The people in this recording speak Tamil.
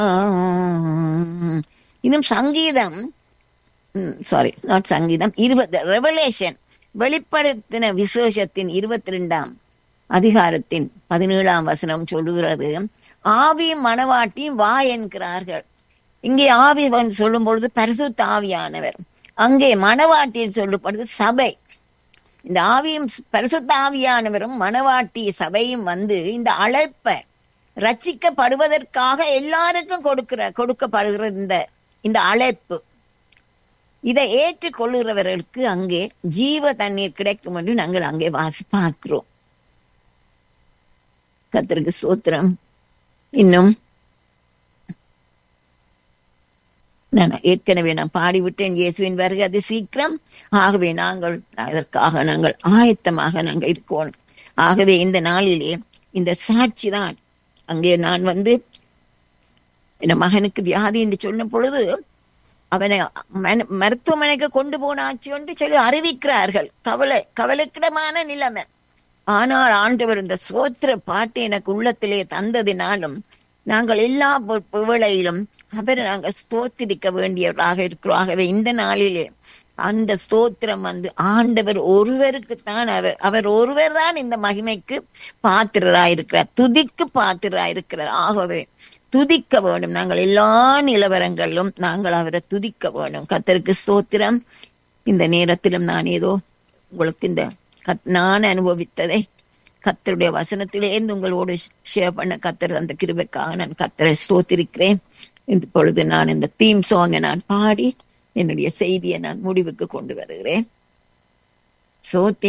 இன்னும் சங்கீதம் சாரி நாட் சங்கீதம் இருபது ரெவலேஷன் வெளிப்படுத்தின விசேஷத்தின் இருபத்தி ரெண்டாம் அதிகாரத்தின் பதினேழாம் வசனம் சொல்லுகிறது ஆவி மணவாட்டியும் வா என்கிறார்கள் இங்கே ஆவி சொல்லும் பொழுது பரிசுத்த ஆவியானவர் அங்கே மணவாட்டியில் சொல்லப்படுது சபை இந்த ஆவியும் பரிசுத்த ஆவியானவரும் மணவாட்டி சபையும் வந்து இந்த அழைப்பை ரட்சிக்கப்படுவதற்காக எல்லாருக்கும் கொடுக்கிற கொடுக்கப்படுகிற இந்த இந்த அழைப்பு இதை ஏற்றுக்கொள்ளுகிறவர்களுக்கு அங்கே ஜீவ தண்ணீர் கிடைக்கும் என்று நாங்கள் அங்கே வாசி பார்க்கிறோம் கத்திற்கு சூத்திரம் இன்னும் நான் ஏற்கனவே நான் பாடிவிட்டேன் இயேசுவின் வருகை அது சீக்கிரம் ஆகவே நாங்கள் அதற்காக நாங்கள் ஆயத்தமாக நாங்கள் இருக்கோம் ஆகவே இந்த நாளிலே இந்த சாட்சி தான் அங்கே நான் வந்து என் மகனுக்கு வியாதி என்று சொன்ன பொழுது அவனை மருத்துவமனைக்கு கொண்டு போனாச்சு என்று சொல்லி அறிவிக்கிறார்கள் கவலை கவலைக்கிடமான நிலைமை ஆனால் ஆண்டவர் இந்த சோத்திர பாட்டு எனக்கு உள்ளத்திலே தந்ததினாலும் நாங்கள் எல்லா வேளையிலும் அவரை நாங்கள் ஸ்தோத்திரிக்க வேண்டியவராக இருக்கிறோம் ஆகவே இந்த நாளிலே அந்த ஸ்தோத்திரம் வந்து ஆண்டவர் ஒருவருக்குத்தான் அவர் அவர் ஒருவர் தான் இந்த மகிமைக்கு பாத்திரராயிருக்கிறார் துதிக்கு பாத்திரராயிருக்கிறார் ஆகவே துதிக்க வேணும் நாங்கள் எல்லா நிலவரங்களிலும் நாங்கள் அவரை துதிக்க வேணும் கத்தருக்கு ஸ்தோத்திரம் இந்த நேரத்திலும் நான் ஏதோ உங்களுக்கு இந்த கத் நான் அனுபவித்ததை கத்தருடைய வசனத்திலேருந்து உங்களோடு ஷேர் பண்ண கத்தர் அந்த கிருபைக்காக நான் கத்தரை ஸ்தோத்திருக்கிறேன் இப்பொழுது நான் இந்த தீம் சாங்கை நான் பாடி என்னுடைய செய்தியை நான் முடிவுக்கு கொண்டு வருகிறேன் சோத்தி